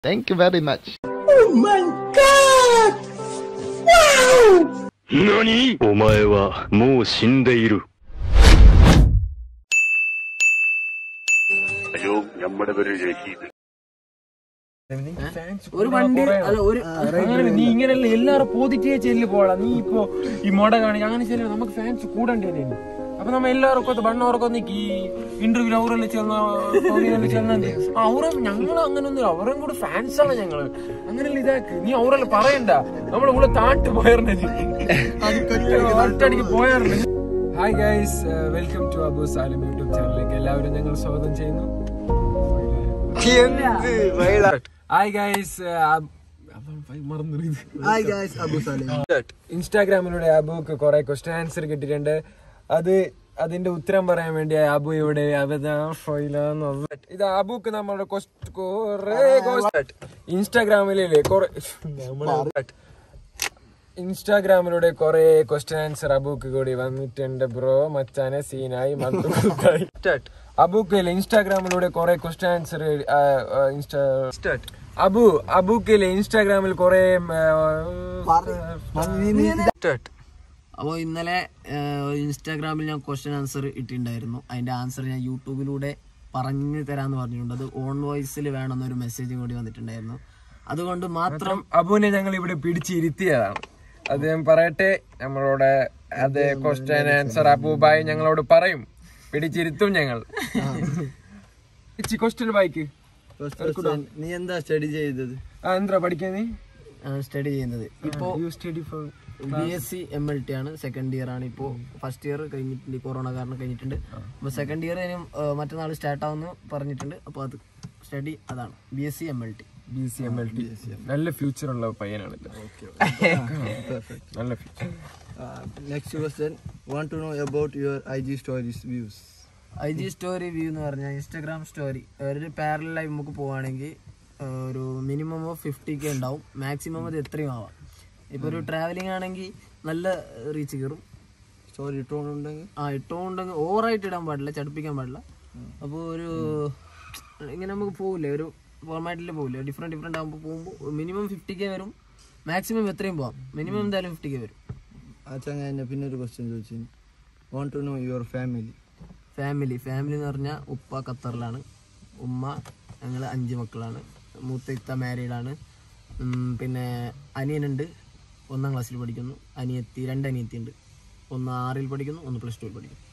Thank you very much. 何お前はもう死んでいる。 അയ്യോ നമ്മുടെ പേര് ജഹീദ് ഒരു വണ്ടി അല്ല ഒരു അങ്ങനെ നീ ഇങ്ങനെയല്ല എല്ലാരും പോതിറ്റേ ചെല്ലു പോളാ നീ ഇപ്പൊ ഈ മൊട കാണി അങ്ങനെ ചെല്ലു നമുക്ക് ഫാൻസ് കൂടണ്ടേ അപ്പൊ നമ്മ എല്ലാവർക്കും ബണ്ണ ഉറക്കം നിക്കി ഇന്റർവ്യൂ അവരെല്ലാം ചെന്ന ചെന്നെ അവരെ ഞങ്ങൾ അങ്ങനെ ഒന്നും അവരും കൂടെ ഫാൻസ് ആണ് ഞങ്ങള് അങ്ങനെയല്ല ഇതാക്ക് നീ അവരെല്ലാം പറയണ്ട നമ്മളെ കൂടെ താട്ട് പോയാറുണ്ട് ഒറ്റടിക്ക് പോയാറുണ്ട് hi guys welcome to Abu Salim YouTube ചാനലിലേക്ക് എല്ലാവരും ഞങ്ങൾ സ്വാഗതം ചെയ്യുന്നു ഹായ് ഗൈസ് മറന്നു ഹായ് ഗായ്സ് അബു സലീം ഇൻസ്റ്റാഗ്രാമിലൂടെ അബുക്ക് കുറെ ക്വസ്റ്റ്യൻ ആൻസർ കിട്ടിയിട്ടുണ്ട് അത് അതിന്റെ ഉത്തരം പറയാൻ വേണ്ടി അബു ഇവിടെ അവതാ ഫൈലാന്ന് വന്ന് ഇത് അബുക്ക് നമ്മുടെ കൊസ്- കുറെ ഇൻസ്റ്റാഗ്രാമിലെ കുറെ ഇൻസ്റ്റാഗ്രാമിലൂടെ കുറെ ക്വസ്റ്റ്യൻ ആൻസർ അബുക്ക് കൂടി വന്നിട്ടുണ്ട് ബ്രോ മച്ചാനെ സീനായി മന്ദുക്കുത്തായി അബുക്കിൽ ഇൻസ്റ്റാഗ്രാമിലൂടെ കുറെ ക്വസ്റ്റ്യൻ ആൻസർ അബു അബുക്കിൽ ഇൻസ്റ്റാഗ്രാമിൽ കുറെ അപ്പോൾ ഇന്നലെ ഏഹ്, ഇൻസ്റ്റാഗ്രാമിൽ ഞാൻ ക്വസ്റ്റ്യൻ ആൻസർ ഇട്ടിട്ടുണ്ടായിരുന്നു അതിന്റെ ആൻസർ ഞാൻ യൂട്യൂബിലൂടെ പറഞ്ഞു തരാന്ന് പറഞ്ഞിട്ടുണ്ട് അത് ഓൺ വോയിസിൽ വേണമെന്നൊരു മെസ്സേജും കൂടി വന്നിട്ടുണ്ടായിരുന്നു അതുകൊണ്ട് മാത്രം അബുവിനെ ഞങ്ങൾ ഇവിടെ പിടിച്ചിരുത്തിയതാണ് അത് ഞാൻ പറയട്ടെ നമ്മളോട് അത് ക്വസ്റ്റ്യൻ ആൻസർ അബൂബായി ഞങ്ങളോട് പറയും പിടിച്ചിരുത്തും ഞങ്ങൾ ക്വസ്റ്റ്യൻ ബൈക്ക് നീ എന്താ സ്റ്റഡി ചെയ്തത് ആ എന്താ പഠിക്കാൻ നീ സ്റ്റഡി ചെയ്യുന്നത് ഇപ്പോ you study for B S C M L T ആണ് സെക്കൻഡ് ഇയർ ആണ് ഇപ്പോൾ ഫസ്റ്റ് ഇയർ കഴിഞ്ഞിട്ടുണ്ട് ഈ കൊറോണ കാരണം കഴിഞ്ഞിട്ടുണ്ട് അപ്പോൾ സെക്കൻഡ് ഇയർ ഇനി മറ്റന്നാൾ സ്റ്റാർട്ട് ആവുമെന്ന് പറഞ്ഞിട്ടുണ്ട് അപ്പോൾ അത് സ്റ്റഡി അതാണ് B S C M L T B C M L T നല്ല ഫ്യൂച്ചർ ഉള്ള പയ്യനാണല്ലോ നല്ല future next question want to know about your I G stories views I G story view എന്ന് പറഞ്ഞാൽ ഇൻസ്റ്റാഗ്രാം സ്റ്റോറി ഒരു പാരലായി നമുക്ക് പോവുകയാണെങ്കിൽ ഒരു മിനിമം ഓഫ് ഫിഫ്റ്റി കെ ഉണ്ടാവും മാക്സിമം അത് എത്രയും ആവാം ഇപ്പോൾ ഒരു ട്രാവലിംഗ് ആണെങ്കിൽ നല്ല റീച്ച് കയറും സ്റ്റോറി ഇട്ടുകൊണ്ടുണ്ടെങ്കിൽ ആ ഇട്ടുകൊണ്ടെങ്കിൽ ഓവറായിട്ട് ഇടാൻ പാടില്ല ചടുപ്പിക്കാൻ പാടില്ല അപ്പോൾ ഒരു ഇങ്ങനെ നമുക്ക് പോകില്ലേ ഒരു ഫോർമാറ്റിൽ പോകില്ലേ ഡിഫറെൻറ്റ് ഡിഫറെൻ്റ് ആകുമ്പോൾ പോകുമ്പോൾ മിനിമം ഫിഫ്റ്റി കെ വരും മാക്സിമം എത്രയും പോവാം മിനിമം എന്തായാലും ഫിഫ്റ്റി കെ വരും ആ ചങ്ങ എന്നെ പിന്നെ ഒരു ക്വസ്റ്റ്യൻ ചോദിച്ചു want to know your family family family എന്ന് പറഞ്ഞാൽ ഉപ്പ ഖത്തറിലാണ് ഉമ്മ ഞങ്ങൾ അഞ്ച് മക്കളാണ് മൂത്ത ഇത്ത മാരീഡാണ് പിന്നെ അനിയനുണ്ട് ഒന്നാം ക്ലാസ്സിൽ പഠിക്കുന്നു അനിയത്തി രണ്ട് അനിയത്തി ഉണ്ട് ഒന്ന് ആറിൽ പഠിക്കുന്നു ഒന്ന് പ്ലസ് ടുവിൽ പഠിക്കുന്നു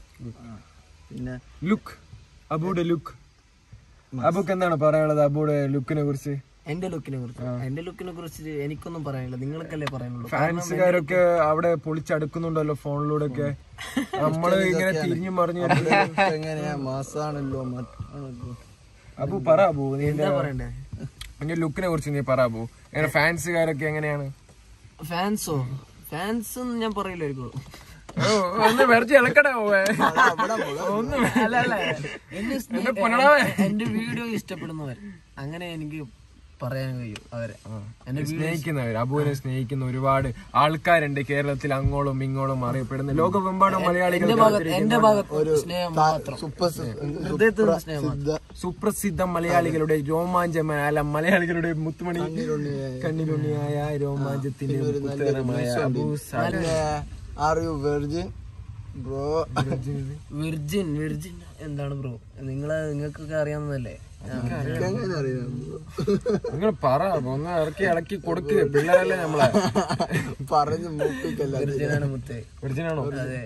പിന്നെ ലുക്ക് അബുയുടെ ലുക്ക് അബുക്ക് എന്താണ് പറയാനുള്ളത് അബുയുടെ ലുക്കിനെ കുറിച്ച് എന്റെ ലുക്കിനെ കുറിച്ച് എന്റെ ലുക്കിനെ കുറിച്ച് എനിക്കൊന്നും പറയാനില്ല നിങ്ങൾക്കല്ലേ പറയാനുള്ളൂ ഫാൻസുകാരൊക്കെ അവിടെ പൊളിച്ചടുക്കുന്നുണ്ടല്ലോ ഫോണിലൂടെ ഒക്കെ നമ്മള് ഇങ്ങനെ തിരിഞ്ഞു മറിഞ്ഞു എങ്ങനെയാ മാസാണല്ലോ മറ്റാണല്ലോ അബു പറ അബു നീ എന്താ പറയണ്ടേ നിന്റെ ലുക്കിനെ കുറിച്ച് നീ പറ അബു എങ്ങനെ ഫാൻസുകാരൊക്കെ എങ്ങനെയാണ് ഫാൻസോ ഫാൻസ് ഞാൻ പറയില്ലായിരിക്കും ഓ, ഒന്ന് വെറുതെ ഇളക്കട പോവേ ഒന്ന് അല്ല അല്ല എന്നെ സ്നേ- എന്റെ പൊന്നടാവേ. എന്റെ വീഡിയോ ഇഷ്ടപ്പെടുന്നവർ അങ്ങനെ എനിക്ക് പറയാൻ കഴിയും അവരെ എന്റെ വീഡിയോ സ്നേഹിക്കുന്നവർ അബുവിനെ സ്നേഹിക്കുന്ന ഒരുപാട് ആൾക്കാരുണ്ട് കേരളത്തിൽ അങ്ങോളം ഇങ്ങോളം അറിയപ്പെടുന്ന ലോകമെമ്പാടും മലയാളികൾ എന്റെ ഭാഗത്ത് എന്റെ ഭാഗത്ത് സ്നേഹം മാത്രം സൂപ്പർ ഹൃദയത്തിൽ നിന്ന് സ്നേഹം മാത്രം. സുപ്രസിദ്ധ മലയാളികളുടെ രോമാഞ്ചമായ അല്ല മലയാളികളുടെ മുത്തുമണി കണ്ണിലുണ്ണിയായ രോമാഞ്ചത്തിന്റെ പുത്രമായ Abu Salim are you virgin bro virgin virgin എന്താണ് ബ്രോ നിങ്ങളെ നിങ്ങൾക്കൊക്കെ അറിയാവുന്നതല്ലേ എങ്ങനെ അറിയാം നിങ്ങൾ പറ ഒന്ന് ഇറക്കി ഇളക്കി കൊടുക്കുക പിള്ളേരല്ലേ നമ്മളെ പറഞ്ഞു മൂപ്പിക്കല്ല വിർജിനാണ് മുത്തേ ഒറിജിനാണോ അതെ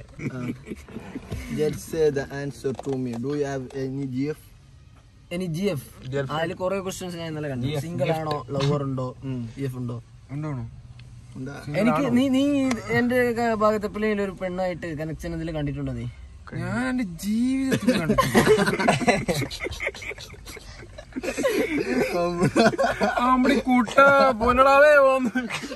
Just say the answer to me. Do you have any GF? ഇനി ജി എഫ് അതിൽ കുറെ ക്വസ്റ്റ്യൻസ് ഞാൻ ഇന്നലെ കണ്ടു സിംഗിൾ ആണോ ലവർ ഉണ്ടോ ജി എഫ് ഉണ്ടോ ഉണ്ടോണോ ഉണ്ടാ. എനിക്ക് നീ നീ എന്റെ ക- ഭാഗത്ത് എപ്പോഴെങ്കിലും ഒരു പെണ്ണായിട്ട് കണക്ഷൻ ഇതിൽ കണ്ടിട്ടുണ്ടോ നീ ഞാൻ എന്റെ ജീവിതത്തിൽ കണ്ടിട്ടില്ല. അമ്മടി കൂട്ട പൊന്നടാവേ പോന്ന്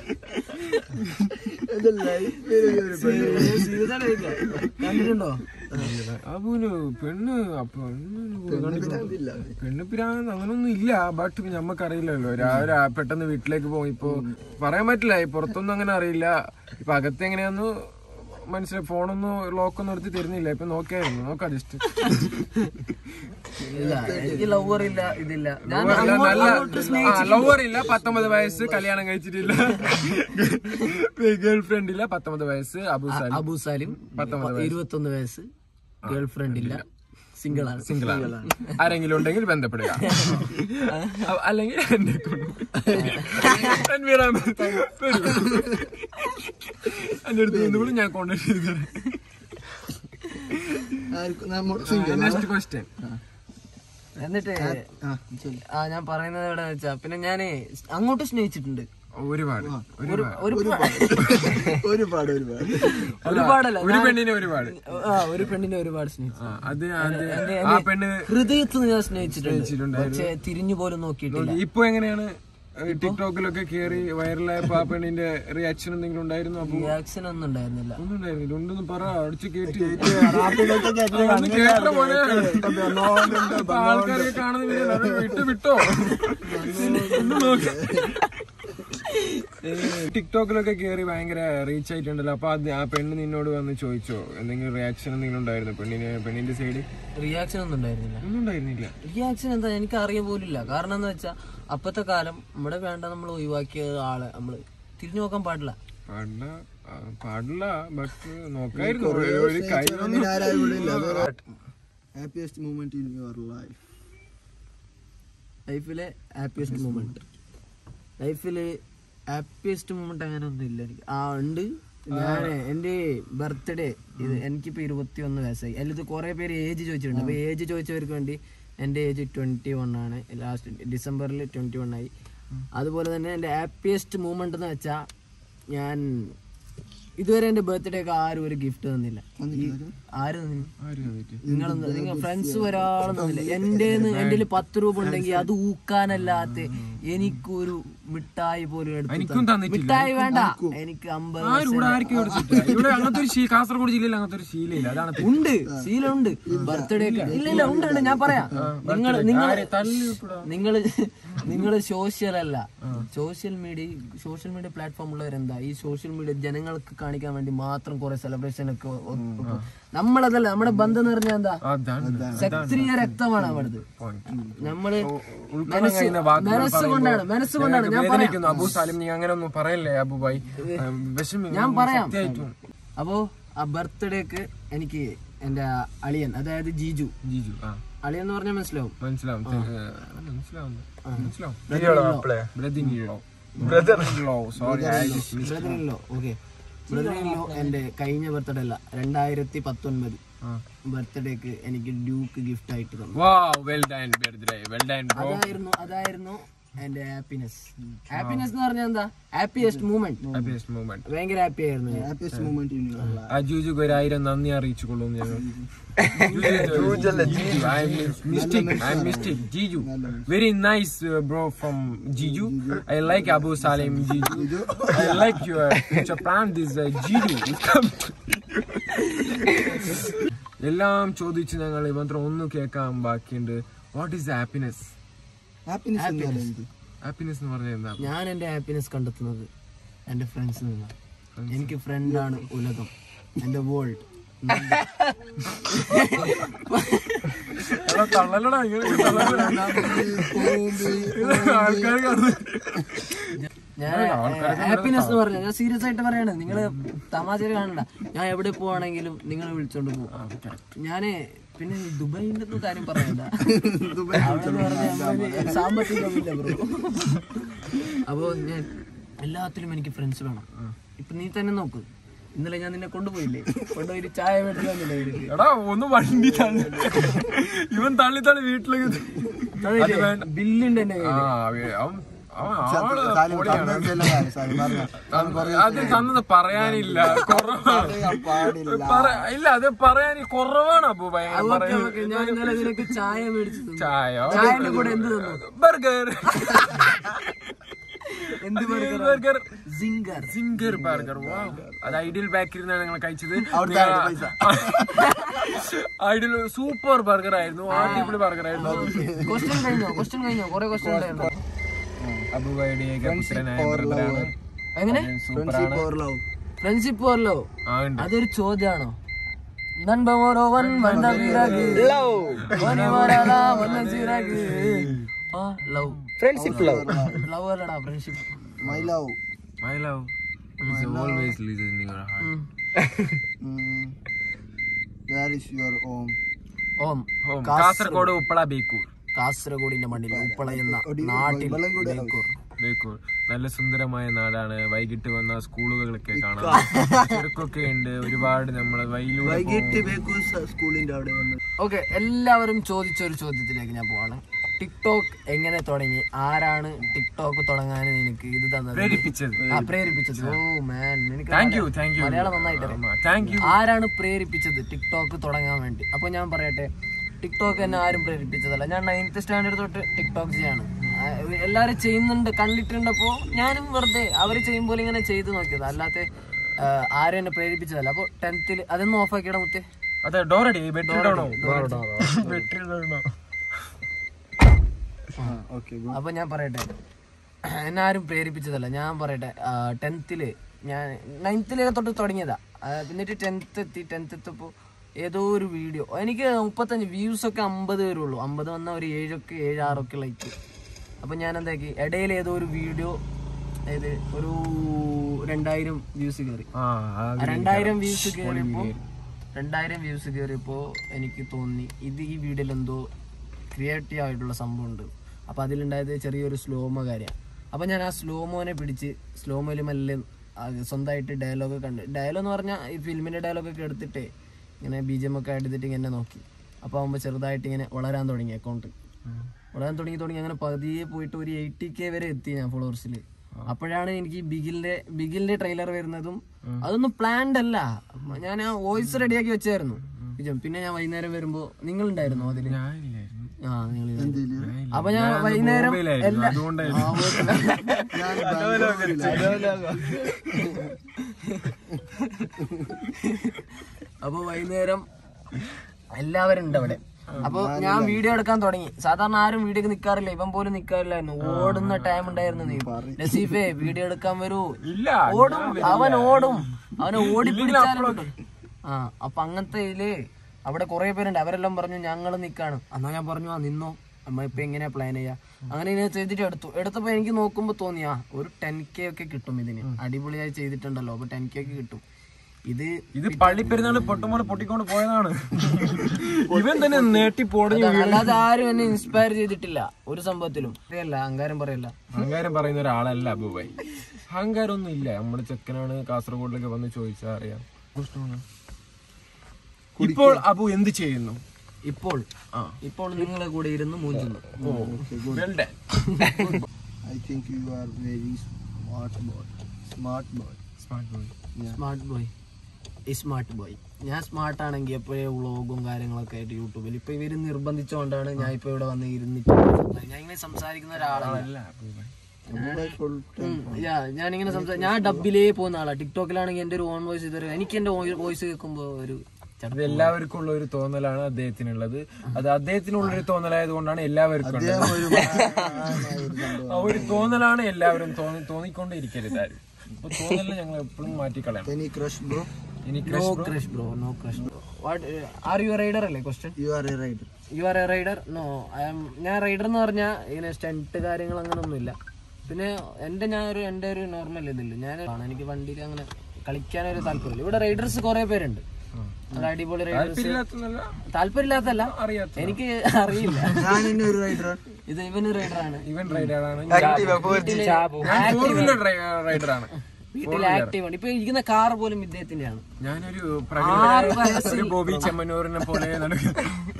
എന്റെ life ല് ഒരു പെണ്ണ് കണ്ടിട്ടുണ്ടോ അപ്പൂന് പെണ്ണ് അപ്പൊ കണ്ടില്ല. പെണ്ണ് പിരാന്ത് അങ്ങനൊന്നും ഇല്ല ബട്ട് ഞമ്മക്കറിയില്ലല്ലോ രാവിലെ ആ പെട്ടെന്ന് വീട്ടിലേക്ക് പോകും ഇപ്പൊ പറയാൻ പറ്റില്ല ഈ പുറത്തൊന്നും അങ്ങനെ അറിയില്ല ഇപ്പൊ അകത്ത് എങ്ങനെയാന്ന് മനസ്സിലായി ഫോണൊന്നും ലോക്കൊന്നും എടുത്ത് തരുന്നില്ല ഇപ്പൊ നോക്കിയായിരുന്നു നോക്കാം ജസ്റ്റ് ഇല്ല എനിക്ക് ലവർ ഇല്ല ഇതില്ല ഞാൻ അങ്ങോട്ട് നല്ല അങ്ങോട്ട് സ്നേഹിച്ചിട്ടുണ്ട്. ലവർ ഇല്ല പത്തൊമ്പത് വയസ്സ് കല്യാണം കഴിച്ചിട്ടില്ല ഗേൾ ഫ്രണ്ട് ഇല്ല പത്തൊമ്പത് വയസ്സ് അബു സാലിം അബു സാലിം ഇരുപത്തൊന്ന് വയസ്സ് ഗേൾ ഫ്രണ്ട് ഇല്ല സിംഗിൾ ആണ് സിംഗിൾ ആണ് ആരെങ്കിലും ഉണ്ടെങ്കിൽ ബന്ധപ്പെടുക അ- അല്ലെങ്കിൽ എന്നെ കൊണ്ട് തൻവീർ അഹമ്മദ് വരൂ. എന്റെ അടുത്ത് വന്നുകൂടി ഞാൻ കോണ്ടാക്ട് ചെയ്തു തരാം ആർക്കും നമ്മൾ single ആ? നെക്സ്റ്റ് ക്വസ്റ്റ്യൻ എന്നിട്ട് ആ, ചൊല്ല്. ആ ഞാൻ പറയുന്നത് എവിടെ വെച്ചാ പിന്നെ ഞാനേ അങ്ങോട്ട് സ്നേഹിച്ചിട്ടുണ്ട് ഒരുപാട് ഒരുപാട് ഒരു ഒരുപാട് ഒരുപാട് ഒരുപാടല്ല ഒരു പെണ്ണിനെ ഒരുപാട് ആ ഒരു പെണ്ണിനെ ഒരുപാട് സ്നേഹിച്ചു ആ, അത് അത് ആ പെണ്ണ് ഹൃദയത്തിൽ നിന്ന് ഞാൻ സ്നേഹിച്ചിട്ടുണ്ട് സ്നേഹിച്ചിട്ടുണ്ടായിരുന്നു. പക്ഷെ തിരിഞ്ഞു പോലും നോക്കിയിട്ടില്ല ഇപ്പൊ എങ്ങനെയാണ് ഏഹ്, ടിക്ടോക്കിലൊക്കെ കേറി വൈറലായപ്പോ ആ പെണ്ണിന്റെ റിയാക്ഷൻ എന്തെങ്കിലും ഉണ്ടായിരുന്നു അപ്പൊ റിയാക്ഷൻ ഒന്നും ഉണ്ടായിരുന്നില്ല ഒന്നും ഉണ്ടായിരുന്നില്ല ഉണ്ടൊന്നും പറ അടിച്ച് കേട്ടി ഒന്ന് കേട്ടോ മോനെ. അപ്പൊ ആൾക്കാരൊക്കെ കാണുന്നില്ല അത് വിട്ട് വിട്ടോ ഒന്ന് നോക്ക്. ടിക്ടോക്കിലൊക്കെ കേറി ഭയങ്കര റീച്ച് ആയിട്ടുണ്ടല്ലോ അപ്പൊ അത് ആ പെണ്ണ് നിന്നോട് വന്ന് ചോദിച്ചോ എന്തെങ്കിലും റിയാക്ഷൻ എന്തെങ്കിലും ഉണ്ടായിരുന്നു പെണ്ണിന് പെണ്ണിന്റെ സൈഡ് റിയാക്ഷൻ ഒന്നും ഉണ്ടായിരുന്നില്ല ഒന്നും ഉണ്ടായിരുന്നില്ല റിയാക്ഷൻ എന്താ എനിക്ക് അറിയ പോലില്ല കാരണം എന്താ വെച്ചാ അപ്പത്തെ കാലം നമ്മുടെ വേണ്ട നമ്മൾ ഒഴിവാക്കിയ ആളെ നമ്മള് തിരിഞ്ഞു നോക്കാൻ പാടില്ല പാടില്ല ആ, പാടില്ല ബട്ട് നോക്കായിരുന്നു ഒരു- ഒരു കാര്യം അങ്ങനെ ആരാരും ഇവിടെ ഇല്ല happiest moment in your life ലൈഫിലെ ഹാപ്പിയസ്റ്റ് മൂമെന്റ് ലൈഫില് ഹാപ്പിയസ്റ്റ് മൂമെന്റ് അങ്ങനെ ഒന്നും ഇല്ല എനിക്ക് ആ ഉണ്ട് ഞാൻ എന്റെ ബർത്ത്ഡേ ഇത് എനിക്കിപ്പോ ഇരുപത്തി ഒന്ന് വയസ്സായി അതിൽ ഇത് കുറെ പേര് ഏജ് ചോദിച്ചിട്ടുണ്ട് അപ്പൊ ഏജ് ചോദിച്ചവർക്ക് വേണ്ടി എന്റെ ഏജ് ട്വന്റി വൺ ആണ് ലാസ്റ്റ് ഡിസംബറിൽ ട്വന്റി വൺ ആയി അതുപോലെ തന്നെ എന്റെ ഹാപ്പിയസ്റ്റ് മൂമെന്റ് എന്ന് വെച്ചാ ഞാൻ ഇതുവരെ എന്റെ ബർത്ത്ഡേ ഒക്കെ ആരും ഒരു ഗിഫ്റ്റ് തന്നില്ല ഈ- ആരും തന്നില്ല ആര് വന്നിട്ട്? നിങ്ങൾ നിങ്ങൾ ഫ്രണ്ട്സ് ഒരാളും തന്നില്ല എന്റെ എന്റെ പത്ത് രൂപ ഉണ്ടെങ്കിൽ അത് ഊക്കാനല്ലാത്ത എനിക്കൊരു മിഠായി പോലും എടുത്ത് എനിക്കും തന്നില്ല. തന്നിട്ടില്ല. മിഠായി വേണ്ട എനിക്ക് അമ്പത് ആരും ഇവിടെ ആർക്കും കൊടുത്തിട്ടില്ല. ഇവിടെ അങ്ങനത്തെ ഒരു ശീ- കാസർഗോഡ് ജില്ലയിൽ അങ്ങനത്തെ ഒരു ശീലമില്ല അതാണ് തെറ്റ്. ഉണ്ട് ശീലമുണ്ട് ബർത്ത്ഡേ ഇല്ല ഇല്ല ഉണ്ട് ഉണ്ട് ഞാൻ പറയാം നിങ്ങൾ നിങ്ങൾ ആരെ തല്ലി വിട്ടുടാ. നിങ്ങൾ നിങ്ങൾ സോഷ്യൽ അല്ല social media social media platform ഉള്ളവരെന്താ ഈ സോഷ്യൽ മീഡിയ ജനങ്ങൾക്ക് കാണിക്കാൻ വേണ്ടി മാത്രം കുറെ സെലിബ്രേഷൻ ഒക്കെ ഒ- ഒ- നമ്മളതല്ല നമ്മുടെ ബന്ധം എന്ന് പറഞ്ഞാൽ എന്താ അതാണ് ക്ഷത്രിയ രക്തമാണ് അവിടുത്തെ point. നമ്മള് ഉൾക്കൊള്ളാൻ മനസ്സ് കഴിയുന്ന വാക്കുകൾ മനസ്സുകൊണ്ടാണ് പറയുമ്പോൾ മനസ്സുകൊണ്ടാണ് ഞാൻ ഞങ്ങൾക്ക് പറയാം വേദനിക്കുന്നു. അബു സാലിം നീ അങ്ങനെ ഒന്നും പറയല്ലേ അബുബായി വിഷമി ഞാൻ പറയാം സത്യമായിട്ടും അപ്പോ ആ ബർത്ത്ഡേക്ക് എനിക്ക് എന്റെ അളിയൻ അതായത് ജീജു ജിജു ആ അളിയൻ എന്ന് പറഞ്ഞാൽ മനസ്സിലാവും മനസ്സിലാവും ഏഹ്, മനസ്സിലാവും മനസ്സിലാവും brother sorry brother in law okay brother in law എന്റെ കഴിഞ്ഞ ബർത്ത്ഡേ അല്ല രണ്ടായിരത്തി പത്തൊൻപത് ബർത്ത്ഡേക്ക് എനിക്ക് ഡ്യൂക്ക് ഗിഫ്റ്റ് ആയിട്ട് തന്നു wow well done birthday well done bro അതായിരുന്നു അതായിരുന്നു എന്റെ ഹാപ്പിനെസ് ഹാപ്പിനെസ് എന്ന് പറഞ്ഞാൽ എന്താ ഹാപ്പിയസ്റ്റ് മൂമെന്റ് ഹാപ്പിയസ്റ്റ് മൂമെന്റ് ഭയങ്കര ഹാപ്പി ആയിരുന്നു ഞാൻ happiest moment in your life ആ ജൂജുക്ക് ഒരു ആയിരം നന്ദി അറിയിച്ചു കൊള്ളും ഞങ്ങൾ Jiju very nice bro from Jiju I like Abu Salim Jiju I like your plan this Jiju എല്ലാം ചോദിച്ച് ഞങ്ങൾ മാത്രം ഒന്ന് കേൾക്കാൻ ബാക്കിയുണ്ട് വാട്ട് ഈസ് ഹാപ്പിനെസ് ഹാപ്പിനെസ് എന്താണ് എന്ത് ഹാപ്പിനെസ് എന്ന് പറഞ്ഞാൽ എന്താ ഞാൻ എന്റെ ഹാപ്പിനെസ് കണ്ടെത്തുന്നത് എന്റെ ഫ്രണ്ട്സിൽ നിന്നാണ് എനിക്ക് ഫ്രണ്ടാണ് ഉലകം എന്റെ വേൾഡ് തള്ളലടാ ആൾക്കാർ ഞാൻ ഹാപ്പിനെസ് എന്ന് പറഞ്ഞാൽ ഞാൻ സീരിയസ് ആയിട്ട് പറയാണ് നിങ്ങള് തമാശ കാണണ്ട ഞാൻ എവിടെ പോവാണെങ്കിലും നിങ്ങൾ വിളിച്ചോണ്ട് പോകും ഞാന് പിന്നെ ഈ ദുബായിന്റെ ഒന്നും കാര്യം പറയണ്ട അവിടെ എന്ന് പറഞ്ഞാൽ നമ്മളൊരു സാമ്പത്തികമില്ല ബ്രോ അപ്പോ ഞാൻ എല്ലാത്തിലും എനിക്ക് ഫ്രണ്ട്സ് വേണം ഇപ്പൊ നീ തന്നെ നോക്ക് ഇന്നലെ ഞാൻ നിന്നെ കൊണ്ടുപോയില്ലേ കൊണ്ടുപോയി ചായ മേടിച്ചു തന്നില്ലേ നിനക്ക്? എടാ ഒന്ന് വണ്ടി തള്ളി ഇവൻ തള്ളി തള്ളി വീട്ടിലേക്ക് തന്നില്ലേ? ബില്ലുണ്ട് എന്റെ ആ കയ്യില് അവ- അവൻ അവൻ ആള് പൊളിയാണ്. പാടില്ല അത് തന്നത് പറയാനില്ല കുറവാണ് പറ- ഇല്ല അത് പറയാൻ കുറവാണ് അപ്പു ഭയങ്കര ഓക്കേ, പറയാൻ ഓക്കേ. ഞാൻ ഇന്നലെ നിനക്ക് ചായ മേടിച്ചു തന്നു. ചായ ചായന്റെ കൂടെ എന്ത് തന്നു ബർഗർ എന്ത് burger burger zinger zinger burger വാ അത് ഐഡിയൽ ബേക്കറിയിൽ നിന്നാണ് ഞങ്ങൾ കഴിച്ചത് അവിടുത്തെ പൈസ. ഐഡിയൽ സൂപ്പർ ബർഗർ ആയിരുന്നു അടിപൊളി ബർഗർ ആയിരുന്നു ക്വസ്റ്റ്യൻ കഴിഞ്ഞോ ക്വസ്റ്റ്യൻ കഴിഞ്ഞോ കുറെ ക്വസ്റ്റ്യൻ ഉണ്ടായിരുന്നു അബുബൈഡിയൊക്കെ പുത്രനായ ബ്രദറാണ് എങ്ങനെ സൂപ്പറാണ് ഫോർ ലവ് ഫ്രണ്ട്ഷിപ്പ് പോലോ ആ ഉണ്ട് അതൊരു ചോദ്യമാണോ നൻപമോരോവൻ വന്ന വിറക് ഓനെ വരാല വന്ന ചിറക് ആ ലവ് Friendship love. ലവ് അല്ലടാ friendship My love. My love is always lives in your heart Mm, where is your home? Home Home. Kasaragod Uppala Bekur കാസർഗോഡിന്റെ മണ്ണിൽ ഉപ്പള എന്ന നാട്ടിൽ ബേക്കൂർ ബേക്കൂർ നല്ല സുന്ദരമായ നാടാണ് വൈകിട്ട് വന്ന സ്കൂളുകളൊക്കെ കാണാം ചെറുക്കൊക്കെ ഉണ്ട് ഒരുപാട് നമ്മള് വൈലൂടെ വൈകിട്ട് ബേക്കൂർ സ്കൂളിന്റെ അവിടെ വന്നു ഓക്കെ എല്ലാവരും ചോദിച്ച ഒരു ചോദ്യത്തിലേക്ക് ഞാൻ പോവാണ് ടിക്ടോക്ക് എങ്ങനെ തുടങ്ങി ആരാണ് ടിക്ടോക്ക് തുടങ്ങാൻ നിനക്ക് ഇത് തന്നത് പ്രേരിപ്പിച്ചത് ആ പ്രേരിപ്പിച്ചത് ഓ മാൻ നിനക്ക് thank you thank you Malayalam നന്നായിട്ട് അറിയാം താങ്ക് യു ആരാണ് പ്രേരിപ്പിച്ചത് ടിക്ടോക്ക് തുടങ്ങാൻ വേണ്ടി അപ്പൊ ഞാൻ പറയട്ടെ ടിക്ടോക്ക് എന്നെ ആരും പ്രേരിപ്പിച്ചതല്ല ഞാൻ നയൻത്ത് സ്റ്റാൻഡേർഡ് തൊട്ട് ടിക്ടോക്ക് ചെയ്യാണ് ആ, എല്ലാരും ചെയ്യുന്നുണ്ട് കണ്ടിട്ടുണ്ടപ്പോ ഞാനും വെറുതെ അവര് ചെയ്യുമ്പോൾ ഇങ്ങനെ ചെയ്ത് നോക്കിയത് അല്ലാതെ ആ, ആരും എന്നെ പ്രേരിപ്പിച്ചതല്ല അപ്പൊ ടെൻത്തിൽ അതൊന്നും ഓഫ് ആക്കിയുടെ മുത്തേ അതെ ഡോറടി better dunno better dunno okay അപ്പൊ ഞാൻ പറയട്ടെ എന്നെ ആരും പ്രേരിപ്പിച്ചതല്ല ഞാൻ പറയട്ടെ ടെൻത്തില് ഞാൻ നയൻത്തില് തൊട്ട് തുടങ്ങിയതാ ആ, എന്നിട്ട് ടെൻത്ത് എത്തി ടെൻത്ത് എത്തപ്പോ ഏതോ ഒരു വീഡിയോ എനിക്ക് മുപ്പത്തഞ്ച് വ്യൂസ് ഒക്കെ അമ്പത് വരുള്ളൂ അമ്പത് വന്ന ഒരു ഏഴൊക്കെ ഏഴ് ആറൊക്കെ ലൈക്ക് അപ്പൊ ഞാൻ എന്താക്കി ഇടയിൽ ഏതോ ഒരു വീഡിയോ ഏത് ഒരു രണ്ടായിരം വ്യൂസ് കയറി ആ ആ രണ്ടായിരം വ്യൂസ് കയറിയപ്പോ രണ്ടായിരം വ്യൂസ് കയറിയപ്പോ എനിക്ക് തോന്നി ഇത് ഈ വീഡിയോയിൽ എന്തോ ക്രിയേറ്റീവ് ആയിട്ടുള്ള സംഭവം ഉണ്ട് അപ്പൊ അതിലുണ്ടായത് ചെറിയൊരു സ്ലോമോ കാര്യം അപ്പൊ ഞാൻ ആ സ്ലോമോനെ പിടിച്ച് സ്ലോമോയിൽ മെല്ലെ അത് സ്വന്തമായിട്ട് ഡയലോഗ് കണ്ട് ഡയലോഗ് എന്ന് പറഞ്ഞാൽ ഈ ഫിലിമിന്റെ ഡയലോഗ് ഒക്കെ എടുത്തിട്ടേ ഇങ്ങനെ ബി ജി എം ഒക്കെ എടുത്തിട്ട് ഇങ്ങനെ നോക്കി അപ്പൊ ആകുമ്പോൾ ചെറുതായിട്ട് ഇങ്ങനെ വളരാൻ തുടങ്ങി അക്കൗണ്ട് വളരാൻ തുടങ്ങി തുടങ്ങി അങ്ങനെ പതിയെ പോയിട്ട് ഒരു എയ്റ്റി കെ വരെ എത്തി ഞാൻ ഫോളോവേഴ്സിൽ അപ്പോഴാണ് എനിക്ക് ബിഗിലിന്റെ ബിഗിലിന്റെ ട്രെയിലർ വരുന്നതും അതൊന്നും പ്ലാൻഡ് അല്ല ഞാൻ ആ വോയിസ് റെഡിയാക്കി വെച്ചായിരുന്നു വിജയം. പിന്നെ ഞാൻ വൈകുന്നേരം വരുമ്പോ നിങ്ങൾ ഉണ്ടായിരുന്നു അതില് ഞാനില്ലായിരുന്നു ആ നിങ്ങൾ അപ്പൊ ഞാൻ വൈകുന്നേരം എല്ലാ അതുകൊണ്ടായിരുന്നു ആ, ഓ- അപ്പൊ വൈകുന്നേരം എല്ലാവരും ഉണ്ട് അവിടെ അപ്പൊ ഞാൻ വീഡിയോ എടുക്കാൻ തുടങ്ങി സാധാരണ ആരും വീഡിയോക്ക് നിക്കാറില്ല ഇവൻ പോലും നിക്കാറില്ലായിരുന്നു ഓടുന്ന ടൈം ഉണ്ടായിരുന്നു നീ നസീഫേ വീഡിയോ എടുക്കാൻ വരൂ ഇല്ല ഓടും അവൻ ഓടും അവനെ ഓടി പിടിച്ചാലും കിട്ടും. ആ അപ്പൊ അങ്ങനത്തെ ഇതില് അവിടെ കുറെ പേരുണ്ട് അവരെല്ലാം പറഞ്ഞു ഞങ്ങൾ നിക്കാണ് എന്നാ ഞാൻ പറഞ്ഞു ആ നിന്നോ നമ്മ ഇപ്പൊ എങ്ങനെയാ പ്ലാൻ ചെയ്യാ അങ്ങനെ ഇങ്ങനെ ചെയ്തിട്ട് എടുത്തു എടുത്തപ്പോ എനിക്ക് നോക്കുമ്പോ തോന്നിയാ ഒരു ടെൻ കെ ഒക്കെ കിട്ടും ഇതിന് അടിപൊളിയായി ചെയ്തിട്ടുണ്ടല്ലോ അപ്പൊ ടെൻ കെ ഒക്കെ കിട്ടും ഇത് ഇത് പള്ളി പെരുന്നാൾ പൊട്ടുമ്പോൾ പൊട്ടിക്കൊണ്ട് പോയതാണ് ഇവൻ തന്നെ നേട്ടി പോടഞ്ഞു അതാണ്. അല്ലാതെ ആരും എന്നെ ഇൻസ്പയർ ചെയ്തിട്ടില്ല ഒരു സംഭവത്തിലും പറയല്ല അഹങ്കാരം പറയല്ല അഹങ്കാരം പറയുന്ന ഒരാളല്ല അബുബായി അഹങ്കാരം ഒന്നും ഇല്ല നമ്മുടെ ചെക്കനാണ് കാസർഗോഡിലൊക്കെ വന്ന് ചോദിച്ചാൽ അറിയാം ഇപ്പോൾ അബു എന്ത് ചെയ്യുന്നു ഇപ്പോൾ ഇപ്പോൾ നിങ്ങളെ കൂടെ ഇരുന്ന് മൂഞ്ചുന്നു Well done. I think you are very smart boy. Smart boy. Smart boy. Smart boy smart boy ഞാൻ സ്മാർട്ട് ആണെങ്കിൽ എപ്പോഴേ വ്ളോഗും കാര്യങ്ങളൊക്കെ ആയിട്ട് യൂട്യൂബിൽ ഇപ്പൊ ഇവര് നിർബന്ധിച്ചുകൊണ്ടാണ് ഞാൻ ഇപ്പൊ ഇവിടെ വന്ന് ഇരുന്നിട്ട് സംസാരിക്കുന്നത്. ഞാൻ ഇങ്ങനെ സംസാരിക്കുന്ന ഒരാളല്ല അല്ല അബുബായി Dubai full time. ഞാൻ ഇങ്ങനെ സംസാരിക്കും ഞാൻ ഡബിലേ പോകുന്ന ആളാ ടിക്ടോക്കിലാണെങ്കിൽ എന്റെ ഒരു ഓൺ വോയിസ് ഇതുവരെ എനിക്ക് എന്റെ വോയിസ് കേൾക്കുമ്പോ ഒരു അത് എല്ലാവർക്കും ഉള്ള ഒരു തോന്നലാണ് അദ്ദേഹത്തിനുള്ളത് അത് അദ്ദേഹത്തിനുള്ള ഒരു തോന്നലായത് കൊണ്ടാണ് എല്ലാവർക്കും ഉള്ളത്. ഒരു ആ ഒരു തോന്നലാണ് എല്ലാവരും തോന്നി തോന്നിക്കൊണ്ടിരിക്കരുത് ആരും അപ്പൊ തോന്നലിനെ ഞങ്ങൾ എപ്പോഴും മാറ്റിക്കളയണം Any crush, bro? ഇനി no crush bro no crush bro what are you rider അല്ലേ question You are a rider. You are a rider no I am ഞാൻ റൈഡർ എന്ന് പറഞ്ഞാൽ ഇങ്ങനെ സ്റ്റണ്ട് കാര്യങ്ങൾ അങ്ങനെ ഒന്നുമില്ല പിന്നെ എന്റെ ഞാൻ ഒരു എന്റെ ഒരു നോർമൽ ഇതില്ല ഞാൻ ആണ് എനിക്ക് വണ്ടിയിൽ അങ്ങനെ കളിക്കാനൊരു താല്പര്യമില്ല ഇവിടെ റൈഡേഴ്സ് കുറെ പേരുണ്ട് നല്ല അടിപൊളി റൈഡേഴ്സ് ഇല്ലാത്തതല്ല, താല്പര്യമില്ലാത്തല്ല അറിയാത്ത എനിക്ക് അറിയില്ല ഞാൻ ഇന്നെ ഒരു റൈഡർ ഇത് ഇവന് റൈഡറാണ് ഇവൻ റൈഡറാണ് വീട്ടില് ഞാൻ ഫോർ വീലർ റൈഡറാണ് വീട്ടിൽ ആക്റ്റീവ് ആണ് ഇപ്പൊ ഇരിക്കുന്ന കാർ പോലും ഇദ്ദേഹത്തിന്റെയാണ് ഞാനൊരു ആറ് പ്രകൃതി വയസ്സിൽ ഒരു ബോബി ചെമ്മന്നൂരിനെ പോലെ നടക്ക-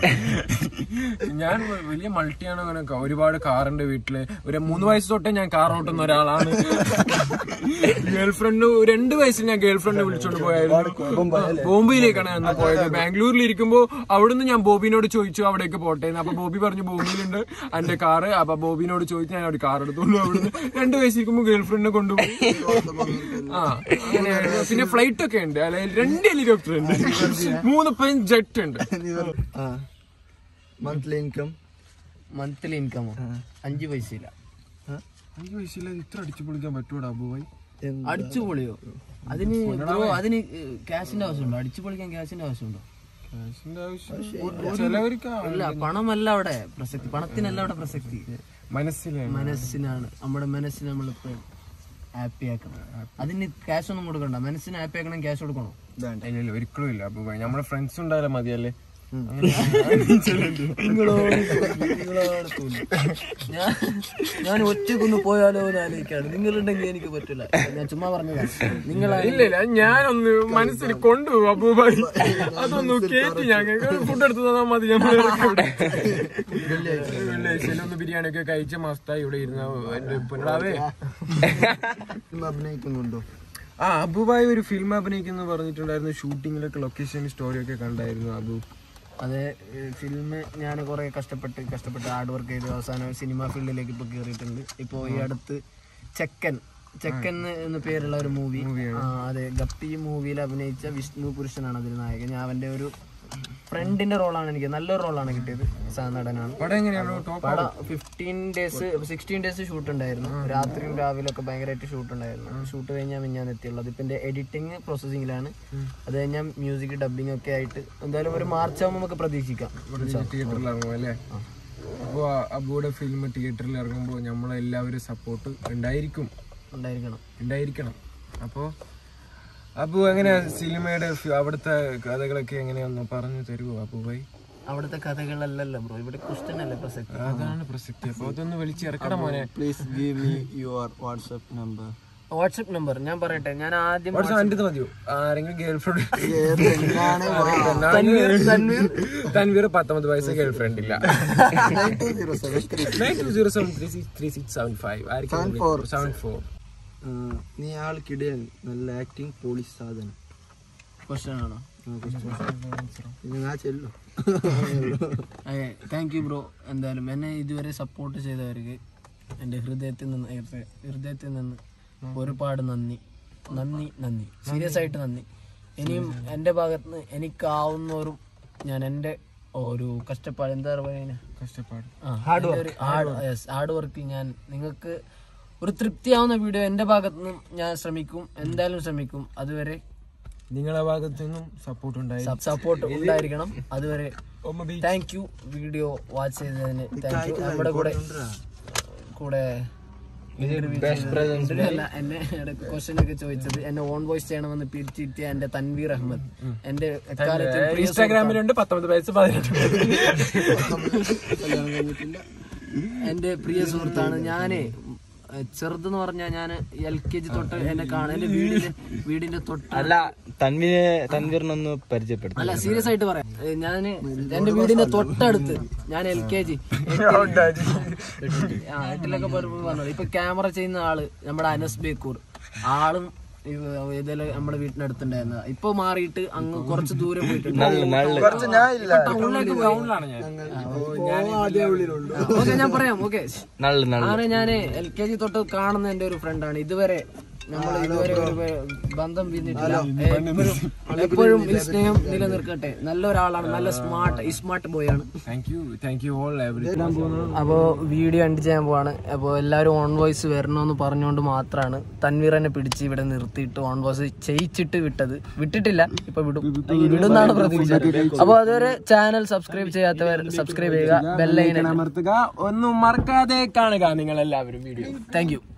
ഞാൻ വലിയ മൾട്ടിയാണ് അങ്ങനെ ക- ഒരുപാട് കാറുണ്ട് വീട്ടില് ഒരു മൂന്ന് വയസ്സ് തൊട്ടേ ഞാൻ കാർ ഓട്ടുന്ന ഒരാളാണ് ഗേൾഫ്രണ്ട് രണ്ട് വയസ്സിൽ ഞാൻ ഗേൾഫ്രണ്ട് വിളിച്ചോണ്ട് പോയായിരുന്നു ബോംബെയിലേക്കാണ് ഞാൻ അന്ന് പോയത് ബാംഗ്ലൂരിൽ ഇരിക്കുമ്പോ അവിടുന്ന് ഞാൻ ബോബിനോട് ചോദിച്ചു അവിടേക്ക് പോട്ടെ അപ്പൊ ബോബി പറഞ്ഞു ബോംബെയിലുണ്ട് എന്റെ കാറ് അപ്പൊ ബോബിനോട് ചോദിച്ചു ഞാൻ ഒരു കാർ എടുത്തോളൂ അവിടുന്ന് രണ്ട് വയസ്സിരിക്കുമ്പോ ഗേൾഫ്രണ്ടിനെ കൊണ്ടുപോയി ആ അങ്ങനെയാണ് പിന്നെ ഫ്ലൈറ്റ് ഒക്കെ ഉണ്ട് അല്ലെങ്കിൽ രണ്ട് ഹെലികോപ്റ്റർ ഉണ്ട് മൂന്ന് പെൻ ജെറ്റ് ഉണ്ട് മന്ത്ലി ഇൻകം മന്ത്ലി ഇൻകമോ അഞ്ചു പൈസ ഇല്ല അഞ്ച് വയസ്സില്ല ഇത്ര അടിച്ചു പൊളിക്കാൻ പറ്റൂടാ ബോയ് അടിച്ചു പൊളിയോ അതിന് ബ്രോ അതിന് ക്യാഷിന്റെ ആവശ്യമുണ്ടോ അടിച്ചു പൊളിക്കാൻ ക്യാഷിന്റെ ആവശ്യമുണ്ടോ കാശിന്റെ ആവശ്യം ചിലവർക്ക് അല്ല പണമല്ല അവിടെ പ്രസക്തി പണത്തിനല്ല അവിടെ പ്രസക്തി മനസ്സിലെ മനസ്സിനാണ് നമ്മുടെ മനസ്സിനെ നമ്മളിപ്പോ ഹാപ്പി ആക്കണം അതിന് ക്യാഷ് ഒന്നും കൊടുക്കണ്ട മനസ്സിന് ഹാപ്പി ആക്കണം ക്യാഷ് കൊടുക്കണോ ഇല്ല ഇല്ല ഒരിക്കലും ഇല്ല അപ്പൊ നമ്മുടെ ഫ്രണ്ട്സ് ഉണ്ടായാലും മതിയല്ലേ ഞാൻ ഞാൻ ഒറ്റക്കൊന്ന് പോയാലോ എന്ന് ആലോചിക്കാണ് നിങ്ങളുണ്ടെങ്കിൽ എനിക്ക് പറ്റില്ല ഞാൻ ചുമ്മാ പറഞ്ഞതാ നിങ്ങൾ ഇല്ല ഇല്ല ഞാനൊന്ന് മനസ്സിൽ കൊണ്ടുപോകും അബൂബായി അതൊന്ന് കേറ്റി ഞങ്ങൾക്ക് ഫുഡ് എടുത്ത് തന്നാൽ മതി നമ്മൾ വെള്ളിയാഴ്ചയിൽ ഒന്ന് ബിരിയാണി ഒക്കെ കഴിച്ച മസ്തായി ഇവിടെ ഇരുന്ന എന്റെ പിള്ളാവേ ഫിലിം അഭിനയിക്കുന്നുണ്ടോ ആ അബുബായി ഒരു ഫിലിം അഭിനയിക്കുന്നു പറഞ്ഞിട്ടുണ്ടായിരുന്നു ഷൂട്ടിങ്ങിലൊക്കെ ലൊക്കേഷൻ സ്റ്റോറി ഒക്കെ കണ്ടായിരുന്നു അബു അതെ ഫിലിം ഞാൻ കുറെ കഷ്ടപ്പെട്ട് കഷ്ടപ്പെട്ട് ഹാർഡ് വർക്ക് ചെയ്ത് അവസാനം സിനിമ ഫീൽഡിലേക്ക് ഇപ്പൊ കയറിയിട്ടുണ്ട് ഇപ്പൊ ഈ അടുത്ത് ചെക്കൻ ചെക്കൻ എന്ന പേരുള്ള ഒരു മൂവി അതെ ഗപ്പി മൂവിയിൽ അഭിനയിച്ച വിഷ്ണു പുരുഷനാണ് അതിൽ നായകൻ ഞാൻ അവന്റെ ഒരു ഫ്രണ്ടിന്റെ റോളാണ് എനിക്ക് നല്ലൊരു റോളാണ് കിട്ടിയത് സഹനടനാണ് പടം എങ്ങനെയാണ് ടോപ്പ് പടം fifteen days sixteen days shoot ഉണ്ടായിരുന്നു രാത്രിയും രാവിലെ ഒക്കെ ഭയങ്കരമായിട്ട് ഷൂട്ട് ഉണ്ടായിരുന്നു ഷൂട്ട് കഴിഞ്ഞാൽ ഞാൻ എത്തിയുള്ളത് ഇപ്പം എൻ്റെ എഡിറ്റിംഗ് പ്രോസസ്സിങ്ങിലാണ് അത് കഴിഞ്ഞാൽ മ്യൂസിക് ഡബിങ് ഒക്കെ ആയിട്ട് എന്തായാലും ഒരു മാർച്ച് ആകുമ്പോൾ നമുക്ക് പ്രതീക്ഷിക്കാം തിയേറ്ററിൽ ഇറങ്ങും അല്ലേ അപ്പോൾ അബുയുടെ ഫിലിം തിയേറ്ററിൽ ഇറങ്ങുമ്പോൾ നമ്മളെല്ലാവരും സപ്പോർട്ട് ഉണ്ടായിരിക്കും ഉണ്ടായിരിക്കണം ഉണ്ടായിരിക്കണം അപ്പോൾ അബു എങ്ങനെയാ സിനിമയുടെ ഫി- അവിടുത്തെ കഥകളൊക്കെ എങ്ങനെയാന്ന് പറഞ്ഞു തരുമോ അബുബായി അവിടുത്തെ കഥകളല്ലല്ലോ ബ്രോ ഇവിടെ ക്വസ്റ്റ്യൻ അല്ലേ പ്രസക്തി അതാണ് പ്രസക്തി അപ്പൊ അതൊന്ന് വിളിച്ചിറക്കണം മോനെ please give me your WhatsApp number WhatsApp number ഞാൻ പറയട്ടെ ഞാൻ ആദ്യം വാട്സാപ്പ് എൻ്റെ മതിയോ ആരെങ്കിലും ഗേൾ ഫ്രണ്ട് തൻവീർ പത്തൊമ്പത് വയസ്സ് ഗേൾ ഫ്രണ്ട് ഇല്ല nine two zero seven three six three six seven five ആയിരിക്കും സെവൻ ഫോർ നീ ആൾക്കിടയിൽ നല്ല ആക്ടിങ് പോലീസ് സാധനം ക്വസ്റ്റ്യൻ ആണോ പിന്നെ ഞാൻ ചെല്ലു അതെ താങ്ക് യു ബ്രോ എന്തായാലും എന്നെ ഇതുവരെ സപ്പോർട്ട് ചെയ്തവർക്ക് എൻ്റെ ഹൃദയത്തിൽ നിന്ന് ഏ, ഹൃദയത്തിൽ നിന്ന് ഒരുപാട് നന്ദി നന്ദി നന്ദി സീരിയസ് ആയിട്ട് നന്ദി ഇനിയും എൻ്റെ ഭാഗത്ത് നിന്ന് എനിക്കാവുന്നവരും ഞാൻ എൻ്റെ ഒരു കഷ്ടപ്പാട് എന്താ പറയുക കഷ്ടപ്പാട് ഹാർഡ് വർക്ക് ഹാർഡ് വർക്കിൽ ഞാൻ നിങ്ങൾക്ക് ഒരു തൃപ്തിയാവുന്ന വീഡിയോ എൻ്റെ ഭാഗത്ത് നിന്നും ഞാൻ ശ്രമിക്കും എന്തായാലും ശ്രമിക്കും അതുവരെ നിങ്ങളെ ഭാഗത്തു നിന്നും സപ്പോർട്ട് ഉണ്ടായി സപ്പോർട്ട് ഉണ്ടായിരിക്കണം അതുവരെ താങ്ക് യു വീഡിയോ വാച്ച് ചെയ്തതിന് താങ്ക് യു നമ്മുടെ കൂടെ കൂടെ interview അല്ല എന്നെ ക്വസ്റ്റ്യൻ ഒക്കെ ചോദിച്ചത് എന്നെ ഓൺ വോയിസ് ചെയ്യണമെന്ന് പിരിച്ചിട്ടിയ എന്റെ തൻവീർ അഹമ്മദ് എന്റെ എക്കാലത്തെ പ്രിയ ഇൻസ്റ്റാഗ്രാമിലുണ്ട് പത്തൊമ്പത് വയസ്സ് പതിനെട്ട് എന്റെ പ്രിയ സുഹൃത്താണ് ഞാന് ചെറുതെന്ന് പറഞ്ഞാൽ ഞാൻ എൽ കെ ജി തൊട്ട് എന്നെ കാണാൻ എന്റെ വീടിന്റെ വീടിന്റെ തൊട്ട് അല്ല തൻവിനെ തൻവീറിനൊന്ന് പരിചയപ്പെടുത്തും അല്ല സീരിയസ് ആയിട്ട് പറയാം ഞാൻ എന്റെ വീടിന്റെ തൊട്ടടുത്ത് ഞാൻ എൽ കെ ജി ആ എട്ടിലൊക്കെ പറയുമ്പോൾ പറഞ്ഞു ഇപ്പൊ ക്യാമറ ചെയ്യുന്ന ആള് നമ്മുടെ അനസ് ബേക്കൂർ ആളും ഇതേലെ നമ്മുടെ വീട്ടിനടുത്തുണ്ടായിരുന്ന ഇപ്പൊ മാറിയിട്ട് അങ്ങ് കുറച്ച് ദൂരം പോയിട്ടുണ്ട് ടൗണിലേക്ക് ഓക്കെ ഞാൻ പറയാം ഓക്കെ നള്ളു നള്ളു അങ്ങനെ ഞാന് എൽ കെ ജി തൊട്ട് കാണുന്ന എന്റെ ഒരു ഫ്രണ്ടാണ് ഇതുവരെ നമ്മൾ ഇതുവരെ ഒരു ബന്ധം പിന്നിട്ടില്ല എപ്പോഴും എപ്പോഴും ഈ സ്നേഹം നിലനിർക്കട്ടെ നല്ല ഒരാളാണ് നല്ല സ്മാർട്ട് സ്മാർട്ട് ബോയ് ആണ് thank you thank you all every അപ്പോൾ വീഡിയോ എൻഡ് ചെയ്യാൻ പോവാണ് അപ്പോൾ എല്ലാവരും ഓൺ വോയിസ് വരണമെന്ന് പറഞ്ഞുകൊണ്ട് മാത്രമാണ് തൻവീർ എന്നെ പിടിച്ച് ഇവിടെ നിർത്തിയിട്ട് ഓൺ വോയിസ് ചെയ്യിച്ചിട്ട് വിട്ടത് വിട്ടിട്ടില്ല ഇപ്പൊ വിടും വിടുന്നാണ് പ്രതീക്ഷ അപ്പോൾ അതുവരെ ചാനൽ സബ്സ്ക്രൈബ് ചെയ്യാത്തവർ സബ്സ്ക്രൈബ് ചെയ്യുക ബെല്ലൈൻ അമർത്തുക ഒന്നും മറക്കാതെ കാണുക നിങ്ങൾ എല്ലാവരും വീഡിയോ താങ്ക് യു